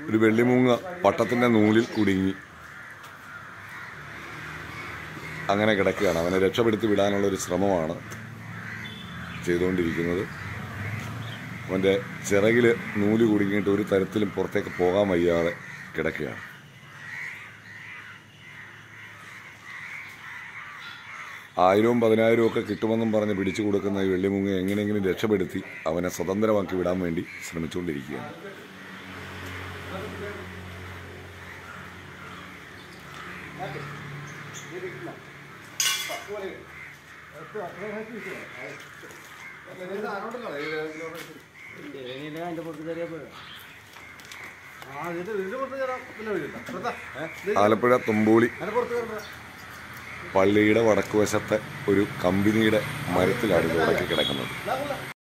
ഒരു വെള്ളിമൂങ്ങ പട്ടത്തിൻ്റെ നൂലിൽ കുടുങ്ങി അങ്ങനെ കിടക്കുകയാണ് അവനെ രക്ഷപ്പെടുത്തി വിടാനുള്ള ഒരു ശ്രമമാണ് ചെയ്തുകൊണ്ടിരിക്കുന്നത് അവൻ്റെ ചിറകിൽ നൂല് കുടുങ്ങിയിട്ട് ഒരു തരത്തിലും പുറത്തേക്ക് പോകാൻ വയ്യാതെ കിടക്കുകയാണ് ആയിരവും പതിനായിരവും ഒക്കെ കിട്ടുമെന്നും പറഞ്ഞ് പിടിച്ചു കൊടുക്കുന്ന ഈ വെള്ളിമുങ്ങ എങ്ങനെയെങ്കിലും രക്ഷപ്പെടുത്തി അവനെ സ്വതന്ത്രമാക്കി വിടാൻ വേണ്ടി ശ്രമിച്ചുകൊണ്ടിരിക്കുകയാണ് അതിന്റെ പുറത്ത് കയറിയാ പോയോ ആ ഇതിന്റെ ഇതിന്റെ പുറത്ത് കയറാം പിന്നെ വഴിയില്ല പുറത്താ ഏ ആലപ്പുഴ തുമ്പൂളി അതിന്റെ പുറത്ത് കയറണ്ട പള്ളിയുടെ വടക്കുവശത്തെ ഒരു കമ്പനിയുടെ മരത്തിലാണ് ഇത് ഉടക്കി കിടക്കുന്നത് ഇതാ കൊള്ളാം